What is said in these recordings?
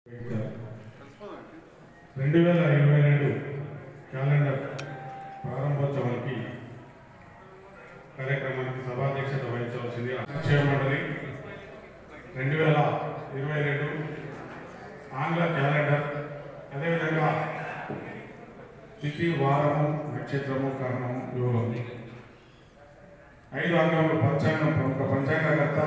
రెండు వేల ఇరవై రెండు క్యాలెండర్ ప్రారంభోత్సవానికి కార్యక్రమానికి సభాధ్యక్షత వహించవలసింది సంక్షేమ మండలి రెండు వేల ఇరవై రెండు ఆంగ్ల క్యాలెండర్ అదేవిధంగా తిథి వారము నక్షత్రము కారణము యోగం ఐదు అంగములు పంచాంగం ప్రముఖ పంచాంగకర్త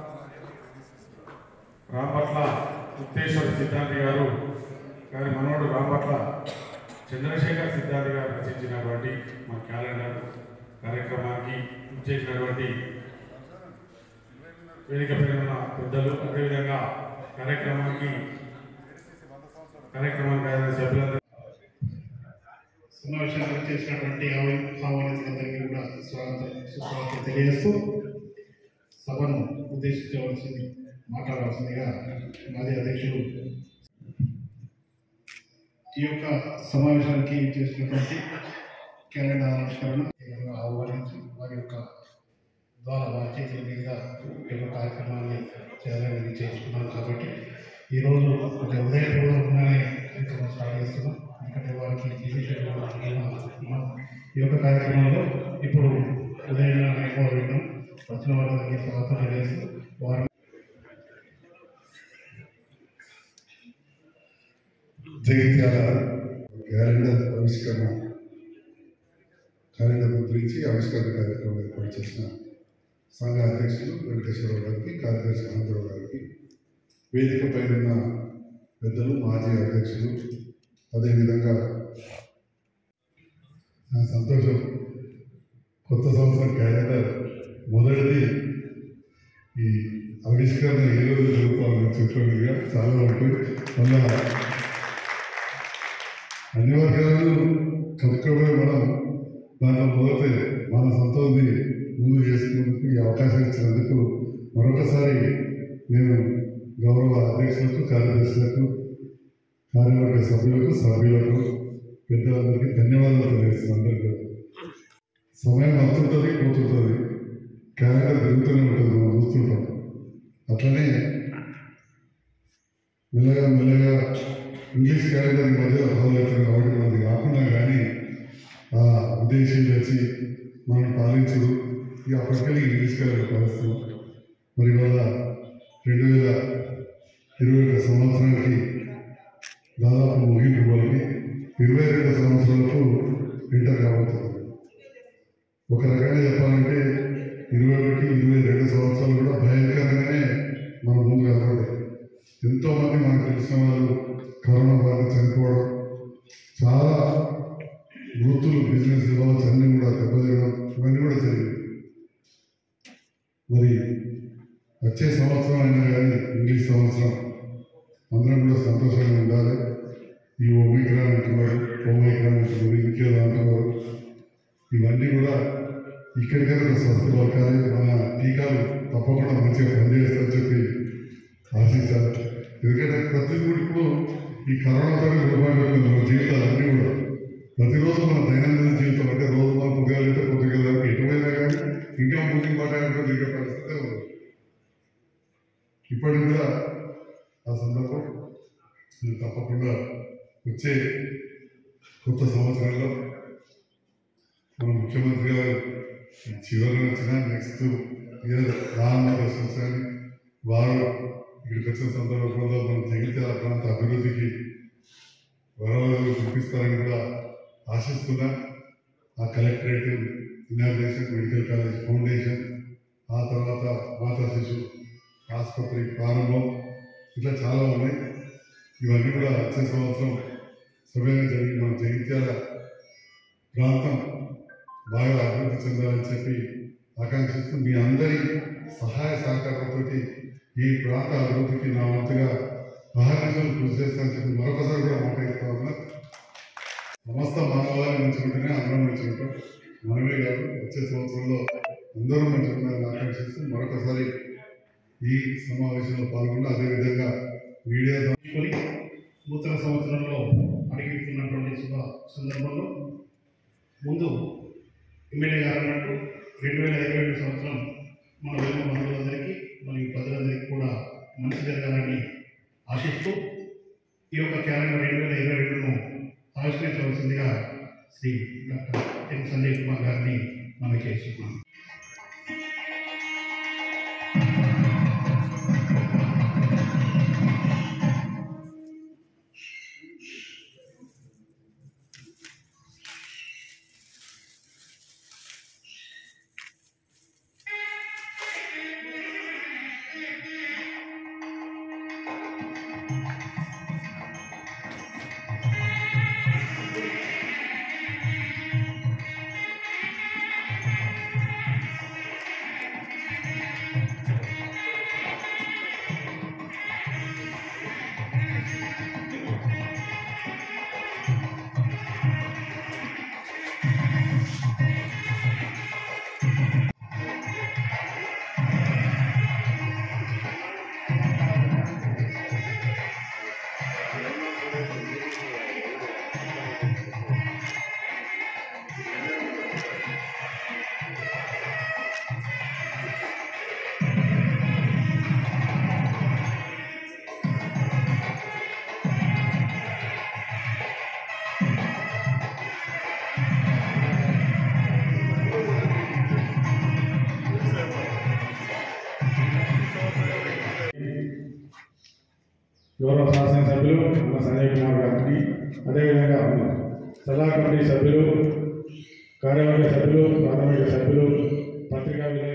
రాంపట్ల ముక్తేశ్వర సిద్ధాంతి గారు గారి మనవడు రాంపట్ల చంద్రశేఖర్ సిద్ధాంతి గారు రచించినటువంటి మా క్యాలెండర్ కార్యక్రమానికి ఇచ్చేసినటువంటి వేదిక పైన ఉన్న పెద్దలు అదేవిధంగా కార్యక్రమానికి కార్యక్రమానికి ఆయన సభ్యులందరూ సమావేశానికి చేసినటువంటి ఆహ్వానితులందరికీ కూడా స్వాగతం సుస్వాగతం తెలియజేస్తూ సభను ఉద్దేశించవలసింది మాట్లాడవలసిందిగా మాజీ అధ్యక్షుడు ఈ యొక్క సమావేశానికి చేసినటువంటి క్యాలెండర్ ఆవిష్కరణ ఈ విధంగా ఆహ్వానించి వారి యొక్క ద్వారా వారి చేతుల మీద ఈ యొక్క కార్యక్రమాన్ని చేయాలని చేసుకున్నాం కాబట్టి ఈరోజు ఒక ఉదయం పూర్వకంగానే కార్యక్రమం స్టార్ట్ చేస్తున్నాం ఎందుకంటే వారికి విశేష మనం ఈ యొక్క కార్యక్రమంలో ఇప్పుడు ఉదయం ఎక్కువ విన్నాం వచ్చిన వారందరికీ స్వాగతం తెలియజేస్తూ వారు జగిత్యాల క్యాలెండర్ ఆవిష్కరణ క్యాలెండర్ గురించి ఆవిష్కరణ కార్యక్రమం ఏర్పాటు చేసిన సంఘ అధ్యక్షులు వెంకటేశ్వరరావు గారికి కార్యదర్శి అనంతరావు గారికి వేదిక పైన ఉన్న పెద్దలు మాజీ అధ్యక్షులు అదేవిధంగా నా సంతోషం కొత్త సంవత్సరం క్యాలెండర్ మొదటిది ఈ ఆవిష్కరణ ఏ రోజు జరుగుతామని చెప్పినట్టుగా చాలా ఉంటుంది మళ్ళా అన్ని వర్గాలను కలుపుకోవడం మనం దాంట్లో పోతే మన సొంతంది ముందు చేసుకున్నందుకు ఈ అవకాశం ఇచ్చినందుకు మరొకసారి నేను గౌరవ అధ్యక్షులకు కార్యదర్శులకు కార్యవర్గ సభ్యులకు సభ్యులకు పెద్దలందరికీ ధన్యవాదాలు తెలియజేస్తున్నాను అందరికీ సమయం వస్తుంటుంది పోతుంటుంది క్యాలెండర్ తిరుగుతూనే ఉంటుంది మనం చూస్తుంటాం అట్లనే మెల్లగా మెల్లగా ఇంగ్లీష్ క్యాలెండర్ ఈ మధ్య ఫాలో అవుతుంది కాబట్టి మనది కాకుండా కానీ ఆ విదేశీయులు వచ్చి మనం పాలించడు ఇక అప్పటికెళ్ళి ఇంగ్లీష్ క్యాలెండర్ పాలిస్తాం మరి ఇవాళ రెండు వేల ఇరవై ఒక సంవత్సరానికి దాదాపు ముగింపు వాళ్ళకి ఇరవై రెండు సంవత్సరాలకు ఎంటర్ కాబోతుంది ఒక రకంగా చెప్పాలంటే ఇరవై ఒకటి ఇరవై రెండు సంవత్సరాలు కూడా భయంకరంగానే మన ముందు కనబడ్డాయి ఎంతో మంది మనకు తెలిసిన వాళ్ళు కరోనా బారిన చనిపోవడం చాలా వృత్తులు బిజినెస్ కావచ్చు అన్నీ కూడా దెబ్బతినడం ఇవన్నీ కూడా జరిగాయి మరి వచ్చే సంవత్సరం అయినా కానీ ఇంగ్లీష్ సంవత్సరం అందరం కూడా సంతోషంగా ఉండాలి ఈ ఒమిక్రాన్ అంటున్నారు ఓమైక్రాన్ అంటున్నారు ఇంకేదో అంటున్నారు ఇవన్నీ కూడా ఇక్కడికైనా ఒక స్వస్థ పలకాలి మన టీకాలు తప్పకుండా మంచిగా పనిచేస్తారని చెప్పి ఆశించాలి ఎందుకంటే ప్రతి ఇప్పుడు ఈ కరోనాతో రూపాయలు మన జీవితాలు అన్నీ కూడా ప్రతిరోజు మన దైనందిన జీవితం అంటే రోజు మనం పొద్దుగాలు అయితే పొద్దుగాలు ఎటువైనా కానీ ఇంకా ముందుకు పడ్డాయంటే దిగే పరిస్థితే ఉంది ఇప్పటికి కూడా ఆ సందర్భం నేను తప్పకుండా వచ్చే కొత్త సంవత్సరంలో మన ముఖ్యమంత్రి గారు చివరి వచ్చిన నెక్స్ట్ ఇయర్ రానున్న సంవత్సరాన్ని వారు ఇక్కడికి వచ్చిన సందర్భంలో మన జగిత్యాల ప్రాంత అభివృద్ధికి వరవలు చూపిస్తారని కూడా ఆశిస్తున్నా ఆ collectorate inauguration medical college foundation ఆ తర్వాత మాతా శిశు ఆసుపత్రి ప్రారంభం ఇట్లా చాలా ఉన్నాయి ఇవన్నీ కూడా వచ్చే సంవత్సరం సవ్యంగా జరిగి మన జగిత్యాల ప్రాంతం బాగా అభివృద్ధి చెందాలని చెప్పి ఆకాంక్షిస్తూ మీ అందరి సహాయ సహకారంతో ఈ ప్రాంత అభివృద్ధికి నా వంతుగా మహారాష్ట్రలు కృషి చేస్తానని చెప్పి మరొకసారి కూడా మాట ఇస్తా ఉన్నా సమస్త మానవాళి మంచుకుంటేనే అందరం మంచుకుంటాం మనమే కాదు వచ్చే సంవత్సరంలో అందరూ మంచుకుంటారని ఆకాంక్షిస్తూ మరొకసారి ఈ సమావేశంలో పాల్గొన్న అదేవిధంగా మీడియా ద్వారా తీసుకొని నూతన సంవత్సరంలో అడిగిస్తున్నటువంటి శుభ సందర్భంలో ముందు ఎమ్మెల్యే గారు అన్నట్టు రెండు వేల ఇరవై రెండు సంవత్సరం మన వేమ బంధువులందరికీ మరియు ప్రజలందరికీ కూడా మంచి జరగాలని ఆశిస్తూ ఈ యొక్క క్యాలెండర్ రెండు వేల ఇరవై రెండును ఆవిష్కరించవలసిందిగా శ్రీ డాక్టర్ ఎన్ సంజయ్ కుమార్ గారిని మనం చేస్తున్నాం గౌరవ శాసనసభ్యులు మన సంజయ్ కుమార్ గారికి అదేవిధంగా సలహా కమిటీ సభ్యులు కార్యవర్గ సభ్యులు ప్రాథమిక సభ్యులు పత్రికా విలేకరులు